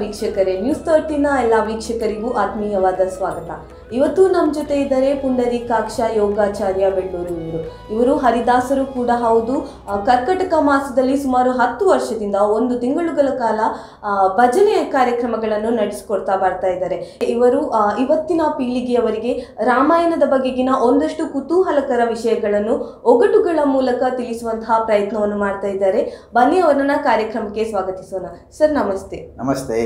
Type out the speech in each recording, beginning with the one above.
ವೀಕ್ಷಕರೇ ನ್ಯೂಸ್ ತರ್ಟಿನ ಎಲ್ಲ ವೀಕ್ಷಕರಿಗೂ ಆತ್ಮೀಯವಾದ ಸ್ವಾಗತ ಇವತ್ತು ನಮ್ಮ ಜೊತೆ ಇದ್ದಾರೆ ಪುಂಡರೀಕಾಕ್ಷ ಯೋಗಾಚಾರ್ಯ ಬೆಳ್ಳೂರು ಇವರು ಇವರು ಹರಿದಾಸರು ಕೂಡ ಹೌದು ಆ, ಕರ್ಕಟಕ ಮಾಸದಲ್ಲಿ ಸುಮಾರು ಹತ್ತು ವರ್ಷದಿಂದ ಒಂದು ತಿಂಗಳುಗಳ ಕಾಲ ಆ, ಭಜನೆ ಕಾರ್ಯಕ್ರಮಗಳನ್ನು ನಡೆಸಿಕೊಡ್ತಾ ಬರ್ತಾ ಇದ್ದಾರೆ ಇವರು ಆ, ಇವತ್ತಿನ ಪೀಳಿಗೆಯವರಿಗೆ ರಾಮಾಯಣದ ಬಗೆಗಿನ ಒಂದಷ್ಟು ಕುತೂಹಲಕರ ವಿಷಯಗಳನ್ನು ಒಗಟುಗಳ ಮೂಲಕ ತಿಳಿಸುವಂತಹ ಪ್ರಯತ್ನವನ್ನು ಮಾಡ್ತಾ ಇದ್ದಾರೆ ಬನ್ನಿ ಅವರನ್ನ ಕಾರ್ಯಕ್ರಮಕ್ಕೆ ಸ್ವಾಗತಿಸೋಣ ಸರ್ ನಮಸ್ತೆ ನಮಸ್ತೆ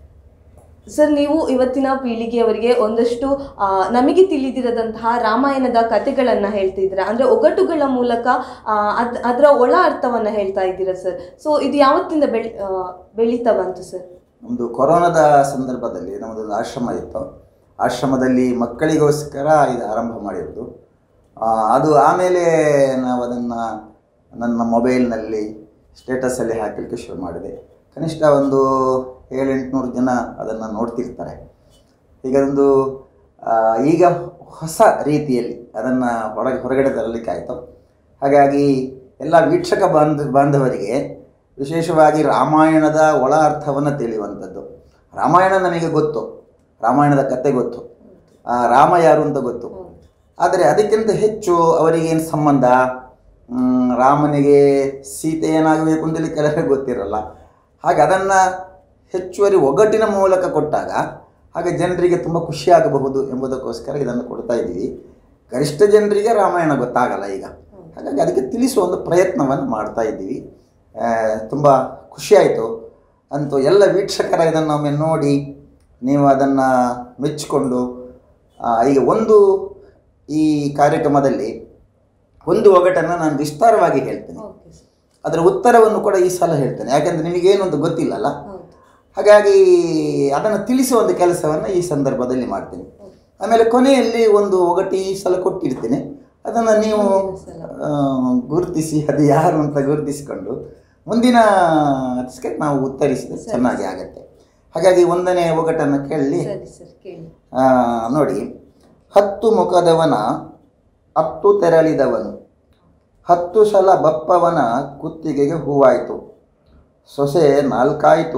ಸರ್ ನೀವು ಇವತ್ತಿನ ಪೀಳಿಗೆಯವರಿಗೆ ಒಂದಷ್ಟು ಆ, ನಮಗೆ ತಿಳಿದಿರದಂತಹ ರಾಮಾಯಣದ ಕಥೆಗಳನ್ನ ಹೇಳ್ತಿದ್ದೀರಾ ಅಂದ್ರೆ ಒಗಟುಗಳ ಮೂಲಕ ಆ, ಅದ್ ಅದರ ಒಳ ಅರ್ಥವನ್ನ ಹೇಳ್ತಾ ಇದ್ದೀರಾ ಸರ್ ಸೊ ಇದು ಯಾವತ್ತಿಂದ ಬೆಳಿ ಆ, ಬೆಳೀತಾ ಬಂತು ಸರ್ ನಮ್ಮದು ಕೊರೋನಾದ ಸಂದರ್ಭದಲ್ಲಿ ನಮ್ಮದೊಂದು ಆಶ್ರಮ ಇತ್ತು ಆಶ್ರಮದಲ್ಲಿ ಮಕ್ಕಳಿಗೋಸ್ಕರ ಇದು ಆರಂಭ ಮಾಡಿರೋದು ಆ, ಅದು ಆಮೇಲೆ ನಾವು ಅದನ್ನು ನನ್ನ ಮೊಬೈಲ್ನಲ್ಲಿ ಸ್ಟೇಟಸಲ್ಲಿ ಹಾಕಲಿಕ್ಕೆ ಶುರು ಮಾಡಿದೆ ಕನಿಷ್ಠ ಒಂದು ಏಳೆಂಟುನೂರು ಜನ ಅದನ್ನು ನೋಡ್ತಿರ್ತಾರೆ ಈಗ ಒಂದು ಆ, ಈಗ ಹೊಸ ರೀತಿಯಲ್ಲಿ ಅದನ್ನು ಹೊರಗೆ ಹೊರಗಡೆ ತರಲಿಕ್ಕೆ ಆಯಿತು ಹಾಗಾಗಿ ಎಲ್ಲ ವೀಕ್ಷಕ ಬಾಂಧ ಬಾಂಧವರಿಗೆ ವಿಶೇಷವಾಗಿ ರಾಮಾಯಣದ ಒಳ ಅರ್ಥವನ್ನು ತಿಳಿಯುವಂಥದ್ದು ರಾಮಾಯಣ ನನಗೆ ಗೊತ್ತು ರಾಮಾಯಣದ ಕತೆ ಗೊತ್ತು ಆ, ರಾಮ ಯಾರು ಅಂತ ಗೊತ್ತು ಆದರೆ ಅದಕ್ಕಿಂತ ಹೆಚ್ಚು ಅವರಿಗೇನು ಸಂಬಂಧ ಮ್, ರಾಮನಿಗೆ ಸೀತೆ ಏನಾಗಬೇಕು ಅಂತೇಳಿ ಕೆಲವರಿಗೆ ಗೊತ್ತಿರಲ್ಲ ಹಾಗೆ ಅದನ್ನು ಹೆಚ್ಚುವರಿ ಒಗ್ಗಟ್ಟಿನ ಮೂಲಕ ಕೊಟ್ಟಾಗ ಹಾಗೆ ಜನರಿಗೆ ತುಂಬ ಖುಷಿಯಾಗಬಹುದು ಎಂಬುದಕ್ಕೋಸ್ಕರ ಇದನ್ನು ಕೊಡ್ತಾ ಇದ್ದೀವಿ ಗರಿಷ್ಠ ಜನರಿಗೆ ರಾಮಾಯಣ ಗೊತ್ತಾಗಲ್ಲ ಈಗ ಹಾಗಾಗಿ ಅದಕ್ಕೆ ತಿಳಿಸುವ ಒಂದು ಪ್ರಯತ್ನವನ್ನು ಮಾಡ್ತಾ ಇದ್ದೀವಿ ತುಂಬ ಖುಷಿಯಾಯಿತು ಅಂತೂ ಎಲ್ಲ ವೀಕ್ಷಕರ ಇದನ್ನು ಒಮ್ಮೆ ನೋಡಿ ನೀವು ಅದನ್ನು ಮೆಚ್ಚಿಕೊಂಡು ಆ, ಈಗ ಒಂದು ಈ ಕಾರ್ಯಕ್ರಮದಲ್ಲಿ ಒಂದು ಒಗಟನ್ನು ನಾನು ವಿಸ್ತಾರವಾಗಿ ಹೇಳ್ತೇನೆ ಓಕೆ ಸರ್ ಅದರ ಉತ್ತರವನ್ನು ಕೂಡ ಈ ಸಲ ಹೇಳ್ತೇನೆ ಯಾಕೆಂದರೆ ನಿಮಗೇನು ಅಂತ ಗೊತ್ತಿಲ್ಲಲ್ಲ ಹೌದು ಹಾಗಾಗಿ ಅದನ್ನು ತಿಳಿಸುವ ಒಂದು ಕೆಲಸವನ್ನು ಈ ಸಂದರ್ಭದಲ್ಲಿ ಮಾಡ್ತೀನಿ ಆಮೇಲೆ ಕೊನೆಯಲ್ಲಿ ಒಂದು ಒಗಟಿ ಈ ಸಲ ಕೊಟ್ಟಿರ್ತೇನೆ ಅದನ್ನು ನೀವು ಸಲ. ಆ, ಗುರುತಿಸಿ ಅದು ಯಾರು ಅಂತ ಗುರುತಿಸಿಕೊಂಡು ಮುಂದಿನ ಅದಕ್ಕೆ ನಾವು ಉತ್ತರಿಸಿದ್ರೆ ಚೆನ್ನಾಗಿ ಆಗತ್ತೆ ಹಾಗಾಗಿ ಒಂದನೇ ಒಗಟನ್ನು ಕೇಳಿ ಸರಿ ಸರ್ ಕೇಳಿ ಆ, ನೋಡಿ ಹತ್ತು ಮುಖದವನ ಹತ್ತು ತೆರಳಿದವನು ಹತ್ತು ಸಲ ಬಪ್ಪವನ ಕುತ್ತಿಗೆಗೆ ಹೂವಾಯಿತು ಸೊಸೆ ನಾಲ್ಕಾಯಿತು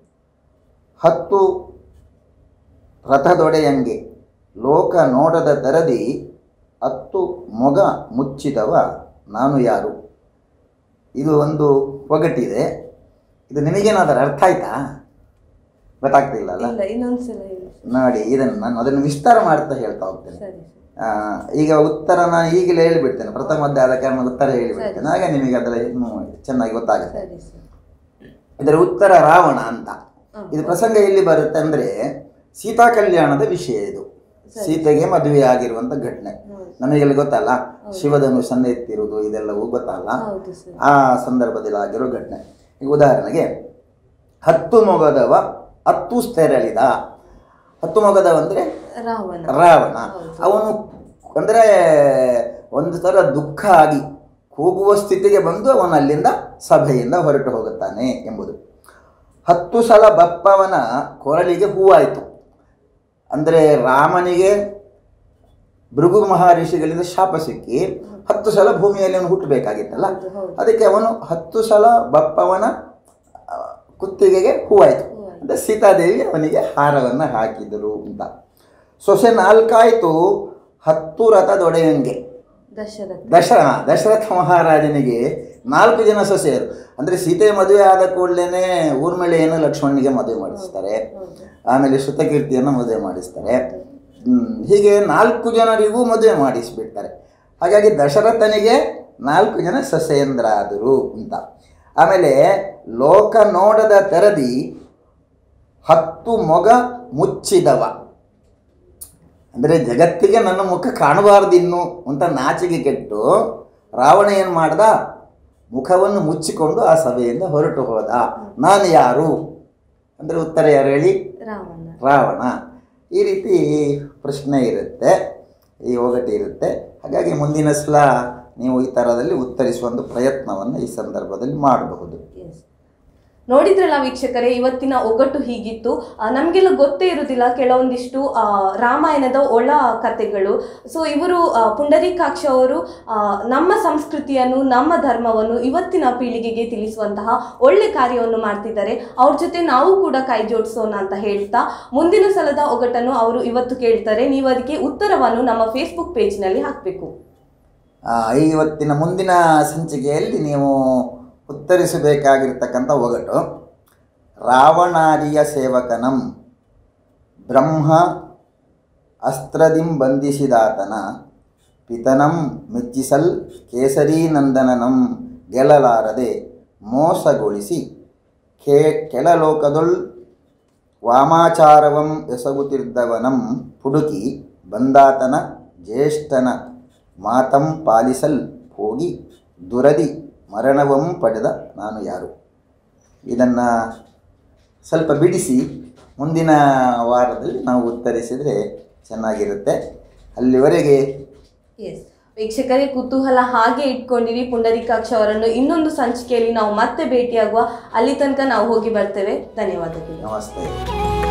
ಹತ್ತು ರಥದೊಡೆಯಂಗೆ ಲೋಕ ನೋಡದ ತೆರದಿ ಹತ್ತು ಮೊಗ ಮುಚ್ಚಿದವ ನಾನು ಯಾರು ಇದು ಒಂದು ಒಗಟಿದೆ ಇದು ನಿಮಗೇನಾದರೂ ಅರ್ಥ ಆಯ್ತಾ ಗೊತ್ತಾಗ್ತಿಲ್ಲ ಅಲ್ಲ ಇಲ್ಲ ಇನ್ನೊಂದ್ಸಲ ಹೇಳಿ ನೋಡಿ ಇದನ್ನು ನಾನು ಅದನ್ನು ವಿಸ್ತಾರ ಮಾಡ್ತಾ ಹೇಳ್ತಾ ಹೋಗ್ತೇನೆ ಸರಿ ಸರ್ ಆ, ಈಗ ಉತ್ತರ ನಾನು ಈಗಲೇ ಹೇಳಿಬಿಡ್ತೇನೆ ಪ್ರಥಮದ್ದೇ ಆದ ಕಾರಣ ಉತ್ತರ ಹೇಳಿಬಿಡ್ತೇನೆ ಆಗ ನಿಮಗೆ ಅದರ ಇನ್ನೂ ಚೆನ್ನಾಗಿ ಗೊತ್ತಾಗುತ್ತೆ ಸರಿ ಸರ್ ಇದರ ಉತ್ತರ ರಾವಣ ಅಂತ ಹ. ಇದು ಪ್ರಸಂಗ ಎಲ್ಲಿ ಬರುತ್ತೆ ಅಂದರೆ ಸೀತಾ ಕಲ್ಯಾಣದ ವಿಷಯ ಇದು ಸೀತೆಗೆ ಮದುವೆ ಆಗಿರುವಂಥ ಘಟನೆ ಹೌದು. ನಮಗೆಲ್ಲ ಗೊತ್ತಲ್ಲ ಶಿವಧನುಷನ್ನು ಎತ್ತಿರುವುದು ಇದೆಲ್ಲವೂ ಗೊತ್ತಲ್ಲ ಹೌದು ಸರ್ ಆ ಸಂದರ್ಭದಲ್ಲಿ ಆಗಿರೋ ಘಟನೆ ಈಗ ಉದಾಹರಣೆಗೆ ಹತ್ತು ಮೊಗದವ ಹತ್ತು ತೆರಳಿದ ಹತ್ತು ಮೊಗದವ ಅಂದರೆ ರಾವಣ ರಾವಣ ಹೌದು. ಅವನು ಅಂದರೆ ಒಂದು ಥರ ದುಃಖ ಆಗಿ ಕೂಗುವ ಸ್ಥಿತಿಗೆ ಬಂದು ಅವನು ಅಲ್ಲಿಂದ ಸಭೆಯಿಂದ ಹೊರಟು ಹೋಗುತ್ತಾನೆ ಎಂಬುದು ಹತ್ತು ಸಲ ಬಪ್ಪವನ ಕೊರಳಿಗೆ ಹೂವಾಯಿತು ಅಂದರೆ ರಾಮನಿಗೆ ಭೃಗು ಮಹರ್ಷಿಗಳಿಂದ ಶಾಪ ಸಿಕ್ಕಿ ಹತ್ತು ಸಲ ಭೂಮಿಯಲ್ಲಿ ಅವನು ಹುಟ್ಟಬೇಕಾಗಿತ್ತಲ್ಲ ಹೌದು ಹೌದು ಅದಕ್ಕೆ ಅವನು ಹತ್ತು ಸಲ ಬಪ್ಪವನ ಆ, ಕುತ್ತಿಗೆಗೆ ಹೂವಾಯಿತು ಹೂವಾಯ್ತು. ಅಂದರೆ ಸೀತಾದೇವಿ ಅವನಿಗೆ ಹಾರವನ್ನು ಹಾಕಿದರು ಅಂತ ಸೊಸೆ ನಾಲ್ಕಾಯಿತು ಹತ್ತು ರಥದೊಡೆಯಂಗೆ ದಶರಥ ದಶ ದಶರಥ ಮಹಾರಾಜನಿಗೆ ನಾಲ್ಕು ಜನ ಸೊಸೆಯರು ಅಂದರೆ ಸೀತೆ ಮದುವೆ ಆದ ಕೂಡಲೇ ಊರ್ಮಿಳೆಯನ್ನು ಲಕ್ಷ್ಮಣನಿಗೆ ಮದುವೆ ಮಾಡಿಸ್ತಾರೆ ಹೌದು ಆಮೇಲೆ ಶ್ರುತಕೀರ್ತಿಯನ್ನು ಮದುವೆ ಮಾಡಿಸ್ತಾರೆ ಹ್ಮ್, ಹೀಗೆ ನಾಲ್ಕು ಜನರಿಗೂ ಮದುವೆ ಮಾಡಿಸಿಬಿಡ್ತಾರೆ ಹಾಗಾಗಿ ದಶರಥನಿಗೆ ನಾಲ್ಕು ಜನ ಸೊಸೆಯಂದ್ರಾದರು ಅಂತ ಆಮೇಲೆ ಲೋಕ ನೋಡದ ತೆರದಿ ಹತ್ತು ಮೊಗ ಮುಚ್ಚಿದವ ಅಂದರೆ ಜಗತ್ತಿಗೆ ನನ್ನ ಮುಖ ಕಾಣಬಾರ್ದು ಇನ್ನು ಅಂತ ನಾಚಿಕೆ ಕೆಟ್ಟು ರಾವಣ ಏನು ಮಾಡ್ದ ಮುಖವನ್ನು ಮುಚ್ಚಿಕೊಂಡು ಆ ಸಭೆಯಿಂದ ಹೊರಟು ಹೋದ ನಾನು ಯಾರು ಅಂದರೆ ಉತ್ತರ ಯಾರು ಹೇಳಿ ರಾವಣ ರಾವಣ ಈ ರೀತಿ ಪ್ರಶ್ನೆ ಇರುತ್ತೆ ಈ ಒಗಟಿ ಇರುತ್ತೆ ಹಾಗಾಗಿ ಮುಂದಿನ ಸಲ ನೀವು ಈ ಥರದಲ್ಲಿ ಉತ್ತರಿಸುವ ಒಂದು ಪ್ರಯತ್ನವನ್ನು ಈ ಸಂದರ್ಭದಲ್ಲಿ ಮಾಡಬಹುದು ಎಸ್ ನೋಡಿದ್ರಲ್ಲ ವೀಕ್ಷಕರೇ ಇವತ್ತಿನ ಒಗಟು ಹೀಗಿತ್ತು ಆ, ನಮಗೆಲ್ಲ ಗೊತ್ತೇ ಇರುವುದಿಲ್ಲ ಕೆಲವೊಂದಿಷ್ಟು ಆ, ರಾಮಾಯಣದ ಒಳ ಕಥೆಗಳು ಸೊ ಇವರು ಆ, ಪುಂಡರೀಕಾಕ್ಷ ಅವರು ಆ, ನಮ್ಮ ಸಂಸ್ಕೃತಿಯನ್ನು ನಮ್ಮ ಧರ್ಮವನ್ನು ಇವತ್ತಿನ ಪೀಳಿಗೆಗೆ ತಿಳಿಸುವಂತಹ ಒಳ್ಳೆ ಕಾರ್ಯವನ್ನು ಮಾಡ್ತಿದ್ದಾರೆ ಅವ್ರ ಜೊತೆ ನಾವು ಕೂಡ ಕೈ ಜೋಡಿಸೋಣ ಅಂತ ಹೇಳ್ತಾ ಮುಂದಿನ ಸಲದ ಒಗಟನ್ನು ಅವರು ಇವತ್ತು ಕೇಳ್ತಾರೆ ನೀವು ಅದಕ್ಕೆ ಉತ್ತರವನ್ನು ನಮ್ಮ ಫೇಸ್ಬುಕ್ ಪೇಜ್ನಲ್ಲಿ ಹಾಕಬೇಕು ಆ, ಇವತ್ತಿನ ಮುಂದಿನ ಸಂಚಿಕೆಯಲ್ಲಿ ನೀವು ಉತ್ತರಿಸಬೇಕಾಗಿರ್ತಕ್ಕಂಥ ಒಗಟು ರಾವಣಾದಿಯ ಸೇವಕನಂ ಬ್ರಹ್ಮ ಅಸ್ತ್ರದಿಂ ಬಂಧಿಸಿದಾತನ ಪಿತನಂ ಮೆಚ್ಚಿಸಲ್ ಕೇಸರೀನಂದನನಂ ಗೆಲ್ಲಲಾರದೆ ಮೋಸಗೊಳಿಸಿ ಖೇ ಕೆಳಲೋಕದೊಳ್ ವಾಮಾಚಾರವಂ ಎಸಗುತ್ತಿದ್ದವನಂ ಪುಡುಕಿ ಬಂದಾತನ ಜ್ಯೇಷ್ಠನ ಮಾತಂ ಪಾಲಿಸಲ್ ಹೋಗಿ ದುರದಿ ಮರಣವಂ ಪಡೆದ ನಾನು ಯಾರು ಇದನ್ನು ಸ್ವಲ್ಪ ಬಿಡಿಸಿ ಮುಂದಿನ ವಾರದಲ್ಲಿ ನಾವು ಉತ್ತರಿಸಿದರೆ ಚೆನ್ನಾಗಿರುತ್ತೆ ಅಲ್ಲಿವರೆಗೆ ಎಸ್ ವೀಕ್ಷಕರೇ ಕುತೂಹಲ ಹಾಗೆ ಇಟ್ಕೊಂಡಿರಿ ಪುಂಡರೀಕಾಕ್ಷ ಅವರನ್ನು ಇನ್ನೊಂದು ಸಂಚಿಕೆಯಲ್ಲಿ ನಾವು ಮತ್ತೆ ಭೇಟಿಯಾಗುವ ಅಲ್ಲಿ ತನಕ ನಾವು ಹೋಗಿ ಬರ್ತೇವೆ ಧನ್ಯವಾದಗಳು ನಮಸ್ತೆ